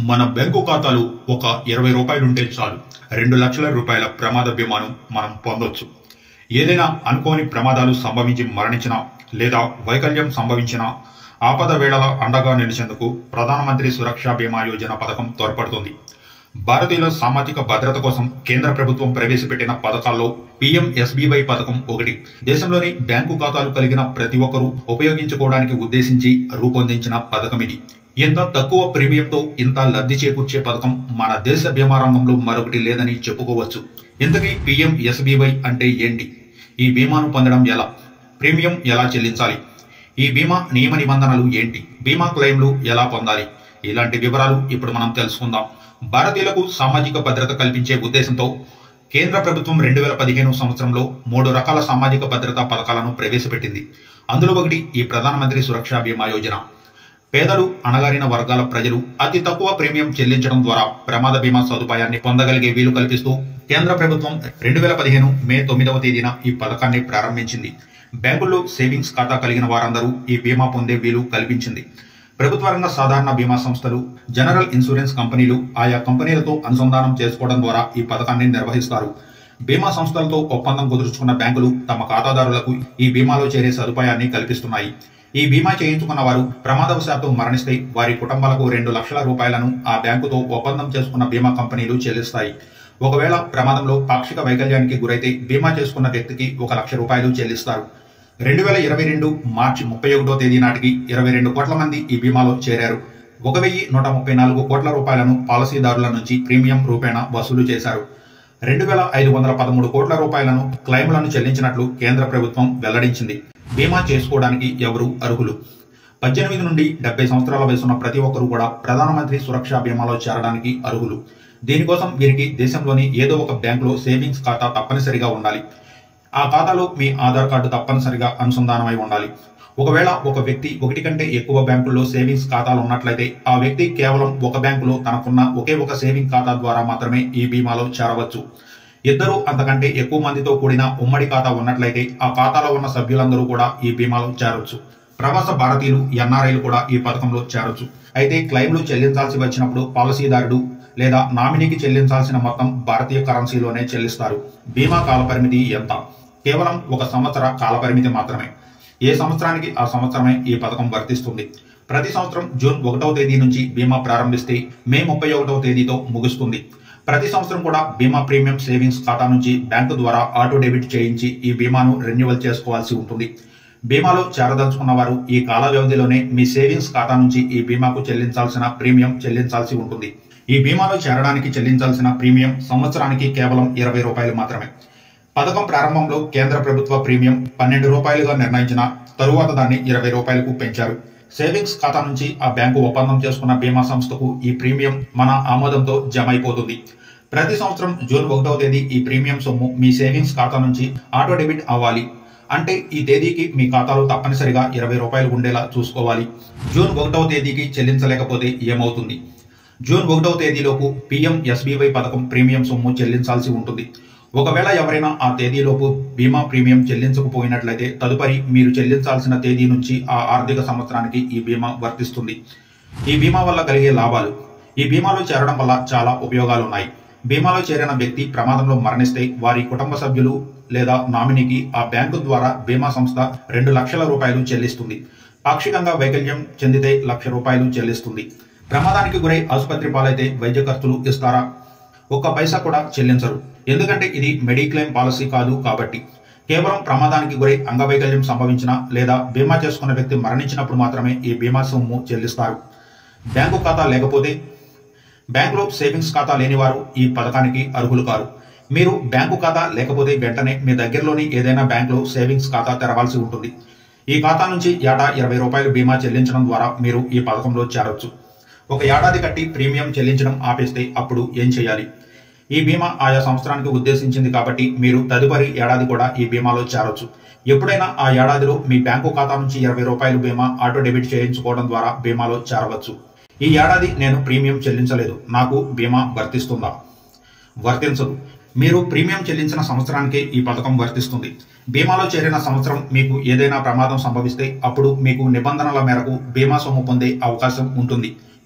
మన బ్యాంకు ఖాతాలో ఒక ఇరవై రూపాయలుంటే చాలు రెండు లక్షల రూపాయల ప్రమాద బీమాను మనం పొందొచ్చు ఏదైనా అనుకోని ప్రమాదాలు సంభవించి మరణించినా లేదా వైకల్యం సంభవించినా ఆపద వేళల అండగా నిలిచేందుకు ప్రధానమంత్రి సురక్షా బీమా యోజన పథకం తోడ్పడుతుంది భారతీయుల సామాజిక భద్రత కోసం కేంద్ర ప్రభుత్వం ప్రవేశపెట్టిన పథకాల్లో పిఎంఎస్బీవై పథకం ఒకటి దేశంలోని బ్యాంకు ఖాతాలు కలిగిన ప్రతి ఒక్కరూ ఉపయోగించుకోవడానికి ఉద్దేశించి రూపొందించిన పథకం ఇది ఇంత తక్కువ ప్రీమియంతో ఇంత లబ్ధి చేకూర్చే పథకం మన దేశ బీమా రంగంలో మరొకటి లేదని చెప్పుకోవచ్చు ఇంతకీ పిఎంఎస్బీవై అంటే ఏంటి ఈ బీమాను పొందడం ఎలా ప్రీమియం ఎలా చెల్లించాలి ఈ బీమా నియమ నిబంధనలు ఏంటి బీమా క్లెయిమ్లు ఎలా పొందాలి ఇలాంటి వివరాలు ఇప్పుడు మనం తెలుసుకుందాం భారతీయులకు సామాజిక భద్రత కల్పించే ఉద్దేశంతో కేంద్ర ప్రభుత్వం రెండు వేల పదిహేను సంవత్సరంలో మూడు రకాల సామాజిక భద్రతా పథకాలను ప్రవేశపెట్టింది అందులో ఒకటి ఈ ప్రధానమంత్రి సురక్షా బీమా యోజన పేదలు అణగారిన వర్గాల ప్రజలు అతి తక్కువ ప్రీమియం చెల్లించడం ద్వారా ప్రమాద బీమా సదుపాయాన్ని పొందగలిగే వీలు కల్పిస్తూ కేంద్ర ప్రభుత్వం రెండు వేల పదిహేను మే తొమ్మిదవ తేదీన ఈ పథకాన్ని ప్రారంభించింది బ్యాంకుల్లో సేవింగ్స్ ఖాతా కలిగిన వారందరూ ఈ బీమా పొందే వీలు కల్పించింది ప్రభుత్వ రంగ సాధారణ బీమా సంస్థలు జనరల్ ఇన్సూరెన్స్ కంపెనీలు ఆయా కంపెనీలతో అనుసంధానం చేసుకోవడం ద్వారా ఈ పథకాన్ని నిర్వహిస్తారు బీమా సంస్థలతో ఒప్పందం కుదుర్చుకున్న బ్యాంకులు తమ ఖాతాదారులకు ఈ బీమాలో చేరే సదుపాయాన్ని కల్పిస్తున్నాయి ఈ బీమా చేయించుకున్న వారు ప్రమాదవశాత్తు మరణిస్తే వారి కుటుంబాలకు రెండు లక్షల రూపాయలను ఆ బ్యాంకుతో ఒప్పందం చేసుకున్న బీమా కంపెనీలు చెల్లిస్తాయి ఒకవేళ ప్రమాదంలో పాక్షిక వైకల్యానికి గురైతే బీమా చేసుకున్న వ్యక్తికి ఒక లక్ష రూపాయలు చెల్లిస్తారు రెండు వేల ఇరవై రెండు మార్చి ముప్పై ఒకటో తేదీ నాటికి ఇరవై రెండు కోట్ల మంది ఈ బీమాలో చేరారు ఒక వెయ్యి నూట ముప్పై నాలుగు కోట్ల రూపాయలను పాలసీదారుల నుంచి ప్రీమియం రూపేణా వసూలు చేశారు రెండు వేల ఐదు వందల పదమూడు కోట్ల రూపాయలను క్లెయిమ్లను చెల్లించినట్లు కేంద్ర ప్రభుత్వం వెల్లడించింది బీమా చేసుకోవడానికి ఎవరు అర్హులు పద్దెనిమిది నుండి డెబ్బై సంవత్సరాల వయసున్న ప్రతి ఒక్కరూ కూడా ప్రధానమంత్రి సురక్షా బీమాలో చేరడానికి అర్హులు దీనికోసం వీరికి దేశంలోని ఏదో ఒక బ్యాంకులో సేవింగ్స్ ఖాతా తప్పనిసరిగా ఉండాలి ఆ ఖాతాలో మీ ఆధార్ కార్డు తప్పనిసరిగా అనుసంధానమై ఉండాలి ఒకవేళ ఒక వ్యక్తి ఒకటి కంటే ఎక్కువ బ్యాంకుల్లో సేవింగ్స్ ఖాతాలు ఉన్నట్లయితే ఆ వ్యక్తి కేవలం ఒక బ్యాంకులో తనకున్న ఒకే ఒక సేవింగ్ ఖాతా ద్వారా మాత్రమే ఈ బీమాలో చేరవచ్చు ఇద్దరు అంతకంటే ఎక్కువ మందితో కూడిన ఉమ్మడి ఖాతా ఉన్నట్లయితే ఆ ఖాతాలో ఉన్న సభ్యులందరూ కూడా ఈ బీమాలో చేరొచ్చు ప్రవాస భారతీయులు ఎన్ఆర్ఐలు కూడా ఈ పథకంలో చేరొచ్చు అయితే క్లెయిమ్లు చెల్లించాల్సి వచ్చినప్పుడు పాలసీదారుడు లేదా నామినీకి చెల్లించాల్సిన మొత్తం భారతీయ కరెన్సీలోనే చెల్లిస్తారు బీమా కాలపరిమితి ఎంత కేవలం ఒక సంవత్సర కాలపరిమితి మాత్రమే ఏ సంవత్సరానికి ఆ సంవత్సరమే ఈ పథకం వర్తిస్తుంది ప్రతి సంవత్సరం జూన్ ఒకటవ తేదీ నుంచి బీమా ప్రారంభిస్తే మే ముప్పై ఒకటవ తేదీతో ముగుస్తుంది ప్రతి సంవత్సరం కూడా బీమా ప్రీమియం సేవింగ్స్ ఖాతా నుంచి బ్యాంకు ద్వారా ఆటో డెబిట్ చేయించి ఈ బీమాను రెన్యువల్ చేసుకోవాల్సి ఉంటుంది బీమాలో చేరదలుచుకున్న వారు ఈ కాల వ్యవధిలోనే మీ సేవింగ్స్ ఖాతా నుంచి ఈ బీమాకు చెల్లించాల్సిన ప్రీమియం చెల్లించాల్సి ఉంటుంది ఈ బీమాలో చేరడానికి చెల్లించాల్సిన ప్రీమియం సంవత్సరానికి కేవలం ఇరవై రూపాయలు మాత్రమే పథకం ప్రారంభంలో కేంద్ర ప్రభుత్వ ప్రీమియం పన్నెండు రూపాయలుగా నిర్ణయించిన తరువాత దాన్ని ఇరవై రూపాయలకు పెంచారు సేవింగ్స్ ఖాతా నుంచి ఆ బ్యాంకు ఒప్పందం చేసుకున్న బీమా సంస్థకు ఈ ప్రీమియం మన ఆమోదంతో జమ అయిపోతుంది ప్రతి సంవత్సరం జూన్ ఒకటవ తేదీ ఈ ప్రీమియం సొమ్ము మీ సేవింగ్స్ ఖాతా నుంచి ఆటో డెబిట్ అవ్వాలి అంటే ఈ తేదీకి మీ ఖాతాలో తప్పనిసరిగా ఇరవై రూపాయలు ఉండేలా చూసుకోవాలి జూన్ ఒకటవ తేదీకి చెల్లించలేకపోతే ఏమవుతుంది జూన్ ఒకటవ తేదీలోపు పిఎం ఎస్బీవై పథకం ప్రీమియం సొమ్ము చెల్లించాల్సి ఉంటుంది ఒకవేళ ఎవరైనా ఆ తేదీలోపు బీమా ప్రీమియం చెల్లించకపోయినట్లయితే తదుపరి మీరు చెల్లించాల్సిన తేదీ నుంచి ఆ ఆర్థిక సంవత్సరానికి ఈ బీమా వర్తిస్తుంది ఈ బీమా వల్ల కలిగే లాభాలు ఈ బీమాలో చేరడం వల్ల చాలా ఉపయోగాలు ఉన్నాయి బీమాలో చేరిన వ్యక్తి ప్రమాదంలో మరణిస్తే వారి కుటుంబ సభ్యులు లేదా నామినీకి ఆ బ్యాంకు ద్వారా బీమా సంస్థ రెండు లక్షల రూపాయలు చెల్లిస్తుంది పాక్షికంగా వైకల్యం చెందితే లక్ష రూపాయలు చెల్లిస్తుంది ప్రమాదానికి గురై ఆసుపత్రి పాలైతే వైద్య ఖర్చులు ఇస్తారా ఒక్క పైసా కూడా చెల్లించరు ఎందుకంటే ఇది మెడిక్లెయిమ్ పాలసీ కాదు కాబట్టి కేవలం ప్రమాదానికి గురై అంగవైకల్యం సంభవించిన లేదా బీమా చేసుకున్న వ్యక్తి మరణించినప్పుడు మాత్రమే ఈ బీమా సొమ్ము చెల్లిస్తారు బ్యాంకు ఖాతా లేకపోతే బ్యాంకులో సేవింగ్స్ ఖాతా లేనివారు ఈ పథకానికి అర్హులు కారు మీరు బ్యాంకు ఖాతా లేకపోతే వెంటనే మీ దగ్గరలోని ఏదైనా బ్యాంకులో సేవింగ్స్ ఖాతా తెరవాల్సి ఉంటుంది ఈ ఖాతా నుంచి ఏటా ఇరవై రూపాయలు బీమా చెల్లించడం ద్వారా మీరు ఈ పథకంలో చేరొచ్చు ఒక ఏడాది కట్టి ప్రీమియం చెల్లించడం ఆపేస్తే అప్పుడు ఏం చేయాలి ఈ బీమా ఆయా సంవత్సరానికి ఉద్దేశించింది కాబట్టి మీరు తదుపరి ఏడాది కూడా ఈ బీమాలో చేరొచ్చు ఎప్పుడైనా ఆ ఏడాదిలో మీ బ్యాంకు ఖాతా నుంచి ఇరవై రూపాయలు బీమా ఆటో డెబిట్ చేయించుకోవడం ద్వారా బీమాలో చేరవచ్చు ఈ ఏడాది నేను ప్రీమియం చెల్లించలేదు నాకు బీమా వర్తిస్తుందా వర్తించదు మీరు ప్రీమియం చెల్లించిన సంవత్సరానికే ఈ పథకం వర్తిస్తుంది బీమాలో చేరిన సంవత్సరం మీకు ఏదైనా ప్రమాదం సంభవిస్తే అప్పుడు మీకు నిబంధనల మేరకు బీమా సొమ్ము పొందే అవకాశం ఉంటుంది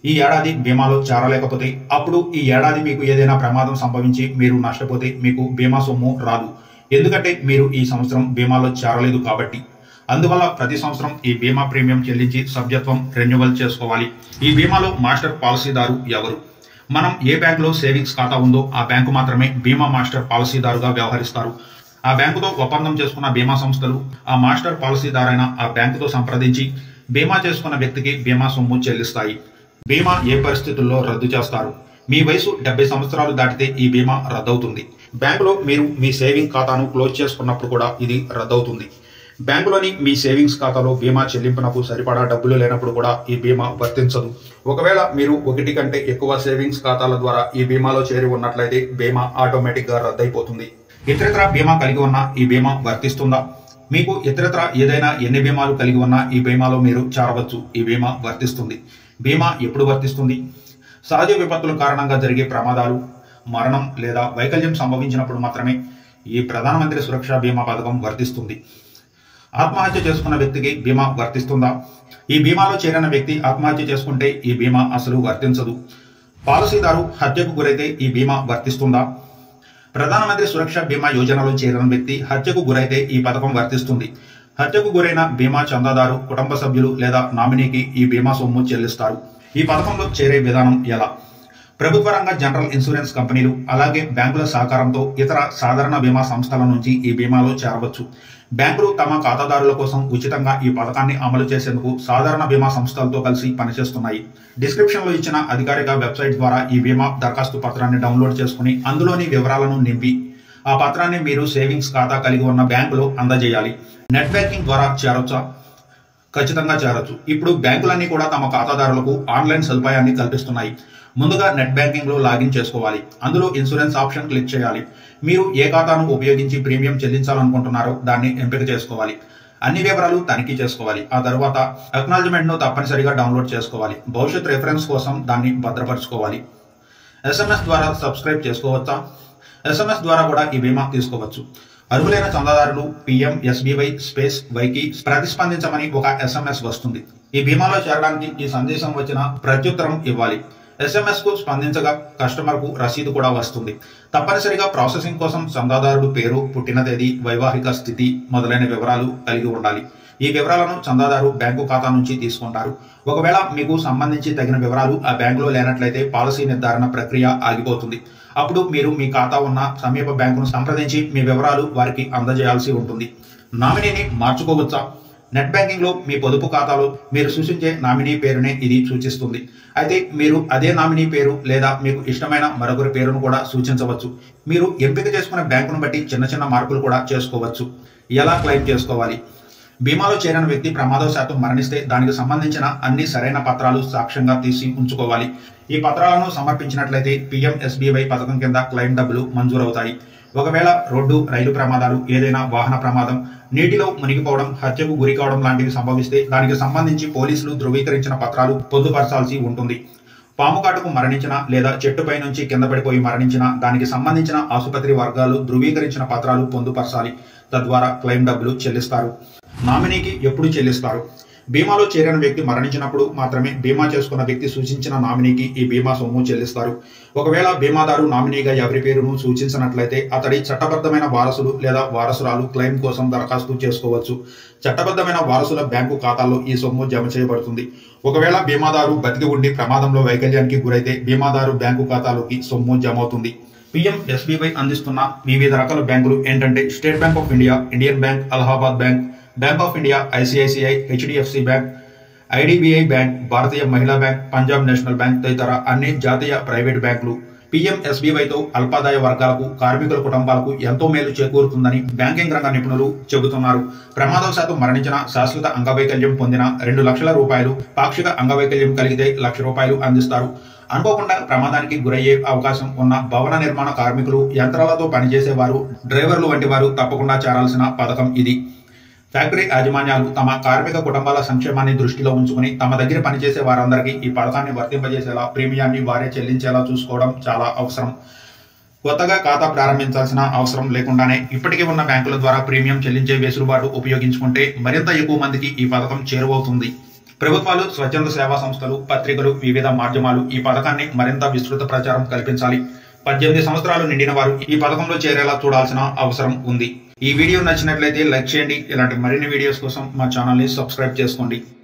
ఈ ఏడాది బీమాలో చేరలేకపోతే అప్పుడు ఈ ఏడాది మీకు ఏదైనా ప్రమాదం సంభవించి మీరు నష్టపోతే మీకు బీమా సొమ్ము రాదు ఎందుకంటే మీరు ఈ సంవత్సరం బీమాలో చేరలేదు కాబట్టి అందువల్ల ప్రతి సంవత్సరం ఈ బీమా ప్రీమియం చెల్లించి సభ్యత్వం రెన్యువల్ చేసుకోవాలి ఈ బీమాలో మాస్టర్ పాలసీదారు ఎవరు మనం ఏ బ్యాంకులో సేవింగ్స్ ఖాతా ఉందో ఆ బ్యాంకు మాత్రమే బీమా మాస్టర్ పాలసీదారుగా వ్యవహరిస్తారు ఆ బ్యాంకుతో ఒప్పందం చేసుకున్న బీమా సంస్థలు ఆ మాస్టర్ పాలసీదారైన ఆ బ్యాంకుతో సంప్రదించి బీమా చేసుకున్న వ్యక్తికి బీమా సొమ్ము చెల్లిస్తాయి బీమా ఏ పరిస్థితుల్లో రద్దు చేస్తారు మీ వయసు డెబ్బై సంవత్సరాలు దాటితే ఈ బీమా రద్దవుతుంది బ్యాంకులో మీరు మీ సేవింగ్ ఖాతాను క్లోజ్ చేసుకున్నప్పుడు కూడా ఇది రద్దవుతుంది బ్యాంకులోని మీ సేవింగ్స్ ఖాతాలో బీమా చెల్లింపునకు సరిపడా డబ్బులు లేనప్పుడు కూడా ఈ బీమా వర్తించదు ఒకవేళ మీరు ఒకటి కంటే ఎక్కువ సేవింగ్స్ ఖాతాల ద్వారా ఈ బీమాలో చేరి ఉన్నట్లయితే బీమా ఆటోమేటిక్ గా రద్దయిపోతుంది ఇతరత్ర బీమా కలిగి ఉన్న ఈ బీమా వర్తిస్తుందా మీకు ఇతరత్ర ఏదైనా ఎన్ని బీమాలు కలిగి ఉన్నా ఈ బీమాలో మీరు చేరవచ్చు ఈ బీమా వర్తిస్తుంది బీమా ఎప్పుడు వర్తిస్తుంది సహజ విపత్తుల కారణంగా జరిగే ప్రమాదాలు మరణం లేదా వైకల్యం సంభవించినప్పుడు మాత్రమే ఈ ప్రధానమంత్రి సురక్ష బీమా పథకం వర్తిస్తుంది ఆత్మహత్య చేసుకున్న వ్యక్తికి బీమా వర్తిస్తుందా ఈ బీమాలో చేరిన వ్యక్తి ఆత్మహత్య చేసుకుంటే ఈ బీమా అసలు వర్తించదు పాలసీదారు హత్యకు గురైతే ఈ బీమా వర్తిస్తుందా ప్రధానమంత్రి సురక్ష బీమా యోజనలో చేరిన వ్యక్తి హత్యకు గురైతే ఈ పథకం వర్తిస్తుంది హత్యకు గురైన బీమా చందాదారు కుటుంబ సభ్యులు లేదా నామినీకి ఈ బీమా సొమ్ము చెల్లిస్తారు ఈ పథకంలో చేరే విధానం ఎలా ప్రభుత్వ రంగ జనరల్ ఇన్సూరెన్స్ కంపెనీలు అలాగే బ్యాంకుల సహకారంతో ఇతర సాధారణ బీమా సంస్థల నుంచి ఈ బీమాలో చేరవచ్చు బ్యాంకులు తమ ఖాతాదారుల కోసం ఉచితంగా ఈ పథకాన్ని అమలు చేసేందుకు సాధారణ బీమా సంస్థలతో కలిసి పనిచేస్తున్నాయి డిస్క్రిప్షన్ లో ఇచ్చిన అధికారిక వెబ్సైట్ ద్వారా ఈ బీమా దరఖాస్తు పత్రాన్ని డౌన్లోడ్ చేసుకుని అందులోని వివరాలను నింపి ఆ పత్రాన్ని మీరు సేవింగ్స్ ఖాతా కలిగి ఉన్న బ్యాంకులో అందజేయాలి నెట్ బ్యాంకింగ్ ద్వారా చేరొచ్చా ఖచ్చితంగా చేరొచ్చు ఇప్పుడు బ్యాంకులన్నీ కూడా తమ ఖాతాదారులకు ఆన్లైన్ సదుపాయాన్ని కల్పిస్తున్నాయి ముందుగా నెట్ బ్యాంకింగ్ లో లాగిన్ చేసుకోవాలి అందులో ఇన్సూరెన్స్ ఆప్షన్ క్లిక్ చేయాలి మీరు ఏ ఖాతాను ఉపయోగించి ప్రీమియం చెల్లించాలనుకుంటున్నారో దాన్ని ఎంపిక చేసుకోవాలి అన్ని వివరాలు తనిఖీ చేసుకోవాలి ఆ తర్వాత అక్నాలజ్మెంట్ ను తప్పనిసరిగా డౌన్లోడ్ చేసుకోవాలి భవిష్యత్ రెఫరెన్స్ కోసం దాన్ని భద్రపరచుకోవాలి ఎస్ఎంఎస్ ద్వారా సబ్స్క్రైబ్ చేసుకోవచ్చా ఎస్ఎంఎస్ ద్వారా కూడా ఈ బీమా తీసుకోవచ్చు అర్హులైన చందాదారులు పిఎం ఎస్బీవై స్పేస్ వైకి ప్రతిస్పందించమని ఒక ఎస్ఎంఎస్ వస్తుంది ఈ బీమాలో చేరడానికి ఈ సందేశం వచ్చిన ప్రత్యుత్తరం ఇవ్వాలి ఎస్ఎంఎస్ కు స్పందించగా కస్టమర్ కు రసీదు కూడా వస్తుంది తప్పనిసరిగా ప్రాసెసింగ్ కోసం చందాదారుడు పేరు పుట్టిన తేదీ వైవాహిక స్థితి మొదలైన వివరాలు కలిగి ఉండాలి ఈ వివరాలను చందాదారు బ్యాంకు ఖాతా నుంచి తీసుకుంటారు ఒకవేళ మీకు సంబంధించి తగిన వివరాలు ఆ బ్యాంకులో లేనట్లయితే పాలసీ నిర్ధారణ ప్రక్రియ ఆగిపోతుంది అప్పుడు మీరు మీ ఖాతా ఉన్న సమీప బ్యాంకును సంప్రదించి మీ వివరాలు వారికి అందజేయాల్సి ఉంటుంది నామినీని మార్చుకోవచ్చా నెట్ బ్యాంకింగ్ లో మీ పొదుపు ఖాతాలో మీరు సూచించే నామినీ పేరునే ఇది సూచిస్తుంది అయితే మీరు అదే నామినీ పేరు లేదా మీకు ఇష్టమైన మరొకరి పేరును కూడా సూచించవచ్చు మీరు ఎంపిక చేసుకున్న బ్యాంకును బట్టి చిన్న చిన్న మార్పులు కూడా చేసుకోవచ్చు ఎలా క్లెయిమ్ చేసుకోవాలి బీమాలో చేరిన వ్యక్తి ప్రమాదవశాత్తు మరణిస్తే దానికి సంబంధించిన అన్ని సరైన పత్రాలు సాక్ష్యంగా తీసి ఉంచుకోవాలి ఈ పత్రాలను సమర్పించినట్లయితే పిఎంఎస్బీవై పథకం కింద క్లెయిమ్ డబ్బులు మంజూరవుతాయి ఒకవేళ రోడ్డు రైలు ప్రమాదాలు ఏదైనా వాహన ప్రమాదం నీటిలో మునిగిపోవడం హత్యకు గురి కావడం లాంటివి సంభవిస్తే దానికి సంబంధించి పోలీసులు ధృవీకరించిన పత్రాలు పొందుపరచాల్సి ఉంటుంది పాము కాటుకు మరణించిన లేదా చెట్టుపై నుంచి కింద పడిపోయి మరణించిన దానికి సంబంధించిన ఆసుపత్రి వర్గాలు ధృవీకరించిన పత్రాలు పొందుపరచాలి తద్వారా క్లెయిమ్ డబ్బులు చెల్లిస్తారు నామినీకి ఎప్పుడు చెల్లిస్తారు బీమాలో చేరిన వ్యక్తి మరణించినప్పుడు మాత్రమే బీమా చేసుకున్న వ్యక్తి సూచించిన నామినీకి ఈ బీమా సొమ్ము చెల్లిస్తారు ఒకవేళ బీమాదారు నామినీగా ఎవరి పేరును సూచించినట్లయితే అతడి చట్టబద్ధమైన వారసులు లేదా వారసురాలు క్లెయిమ్ కోసం దరఖాస్తు చేసుకోవచ్చు చట్టబద్ధమైన వారసుల బ్యాంకు ఖాతాల్లో ఈ సొమ్ము జమ చేయబడుతుంది ఒకవేళ బీమాదారు బతికి ఉండి ప్రమాదంలో వైకల్యానికి గురైతే బీమాదారు బ్యాంకు ఖాతాలోకి సొమ్ము జమ అవుతుంది పిఎం ఎస్బీవై అందిస్తున్న వివిధ రకాల బ్యాంకులు ఏంటంటే State Bank of India Indian Bank Allahabad Bank Bank of India ICICI HDFC Bank IDBI Bank Bharatiya Mahila Bank Punjab national bank తదితర అన్ని జాతీయ ప్రైవేట్ బ్యాంకులు పిఎం ఎస్బీవైతో అల్పాదాయ వర్గాలకు కార్మికుల కుటుంబాలకు ఎంతో మేలు చేకూరుతుందని బ్యాంకింగ్ రంగ నిపుణులు చెబుతున్నారు ప్రమాదవశాత్తు మరణించిన శాశ్వత అంగవైకల్యం పొందిన రెండు లక్షల రూపాయలు పాక్షిక అంగవైకల్యం కలిగితే లక్ష రూపాయలు అందిస్తారు అనుకోకుండా ప్రమాదానికి గురయ్యే అవకాశం ఉన్న భవన నిర్మాణ కార్మికులు యంత్రాలతో పనిచేసే వారు డ్రైవర్లు వంటి వారు తప్పకుండా చేరాల్సిన పథకం ఇది ఫ్యాక్టరీ యాజమాన్యాలు తమ కార్మిక కుటుంబాల సంక్షేమాన్ని దృష్టిలో ఉంచుకుని తమ దగ్గర పనిచేసే వారందరికీ ఈ పథకాన్ని వర్తింపజేసేలా ప్రీమియాన్ని వారే చెల్లించేలా చూసుకోవడం చాలా అవసరం కొత్తగా ఖాతా ప్రారంభించాల్సిన అవసరం లేకుండానే ఇప్పటికే ఉన్న బ్యాంకుల ద్వారా ప్రీమియం చెల్లించే వెసులుబాటు ఉపయోగించుకుంటే మరింత ఎక్కువ మందికి ఈ పథకం చేరువవుతుంది ప్రభుత్వాలు స్వచ్ఛంద సేవా సంస్థలు పత్రికలు వివిధ మాధ్యమాలు ఈ పథకాన్ని మరింత విస్తృత ప్రచారం కల్పించాలి పద్దెనిమిది సంవత్సరాలు నిండిన వారు ఈ పథకంలో చేరేలా చూడాల్సిన అవసరం ఉంది ఈ వీడియో నచ్చినట్లయితే లైక్ చేయండి ఇలాంటి మరిన్ని వీడియోస్ కోసం మా ఛానల్ని సబ్స్క్రైబ్ చేసుకోండి